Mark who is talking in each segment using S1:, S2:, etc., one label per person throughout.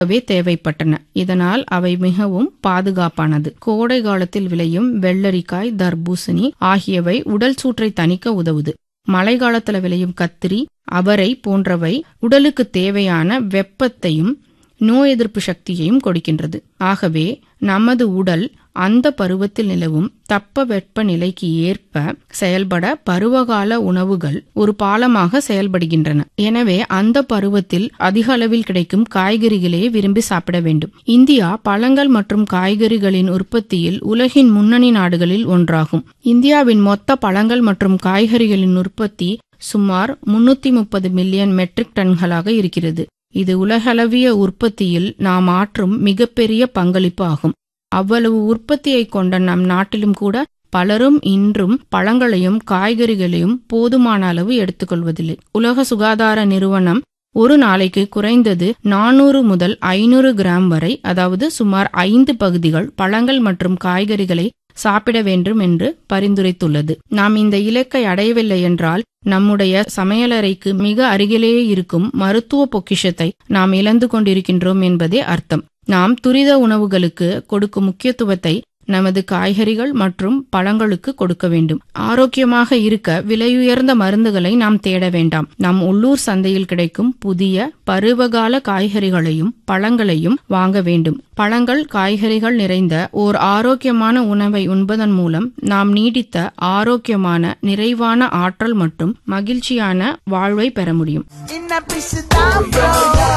S1: வே தேவைப்பட்டன இதனால் அவை மிகவும் பாதுகாப்பானது கோடை காலத்தில் விளையும் வெள்ளரிக்காய் தர்பூசணி ஆகியவை உடல் சூற்றை தணிக்க உதவுது மழை காலத்துல விளையும் கத்திரி அவரை போன்றவை உடலுக்கு தேவையான வெப்பத்தையும் நோய் எதிர்ப்பு சக்தியையும் கொடுக்கின்றது ஆகவே நமது உடல் அந்த பருவத்தில் நிலவும் தப்ப வெப்ப நிலைக்கு ஏற்ப செயல்பட பருவகால உணவுகள் ஒரு பாலமாக செயல்படுகின்றன எனவே அந்த பருவத்தில் அதிக அளவில் கிடைக்கும் காய்கறிகளே விரும்பி சாப்பிட வேண்டும் இந்தியா பழங்கள் மற்றும் காய்கறிகளின் உற்பத்தியில் உலகின் முன்னணி நாடுகளில் ஒன்றாகும் இந்தியாவின் மொத்த பழங்கள் மற்றும் காய்கறிகளின் உற்பத்தி சுமார் முன்னூத்தி முப்பது மில்லியன் மெட்ரிக் டன்களாக இருக்கிறது இது உலகளவிய உற்பத்தியில் நாம் ஆற்றும் மிகப்பெரிய பங்களிப்பு ஆகும் அவ்வளவு உற்பத்தியை கொண்ட நம் நாட்டிலும் கூட பலரும் இன்றும் பழங்களையும் காய்கறிகளையும் போதுமான அளவு எடுத்துக்கொள்வதில்லை உலக சுகாதார நிறுவனம் ஒரு நாளைக்கு குறைந்தது நானூறு முதல் ஐநூறு கிராம் வரை அதாவது சுமார் ஐந்து பகுதிகள் பழங்கள் மற்றும் காய்கறிகளை சாப்பிட வேண்டும் என்று பரிந்துரைத்துள்ளது நாம் இந்த இலக்கை அடையவில்லை என்றால் நம்முடைய சமையலறைக்கு மிக அருகிலேயே இருக்கும் மருத்துவ பொக்கிஷத்தை நாம் இழந்து கொண்டிருக்கின்றோம் என்பதே அர்த்தம் நாம் துரித உணவுகளுக்கு கொடுக்கும் முக்கியத்துவத்தை நமது காய்கறிகள் மற்றும் பழங்களுக்கு கொடுக்க வேண்டும் ஆரோக்கியமாக இருக்க விலையுயர்ந்த மருந்துகளை நாம் தேட வேண்டாம் நம் உள்ளூர் சந்தையில் கிடைக்கும் புதிய பருவகால காய்கறிகளையும் பழங்களையும் வாங்க வேண்டும் பழங்கள் காய்கறிகள் நிறைந்த ஓர் ஆரோக்கியமான உணவை உண்பதன் மூலம் நாம் நீடித்த ஆரோக்கியமான நிறைவான ஆற்றல் மற்றும் மகிழ்ச்சியான வாழ்வை பெற முடியும்
S2: In a piece of down, bro.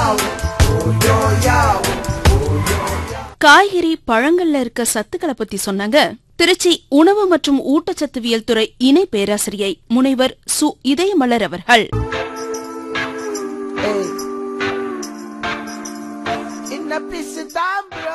S3: காய்கறி பழங்கள்ல இருக்க சத்துக்களை பத்தி சொன்னாங்க திருச்சி உணவு மற்றும் ஊட்டச்சத்துவியல் துறை இணை பேராசிரியை முனைவர் சு இதயமலர் அவர்கள்
S2: Hey. In a piece of down, bro.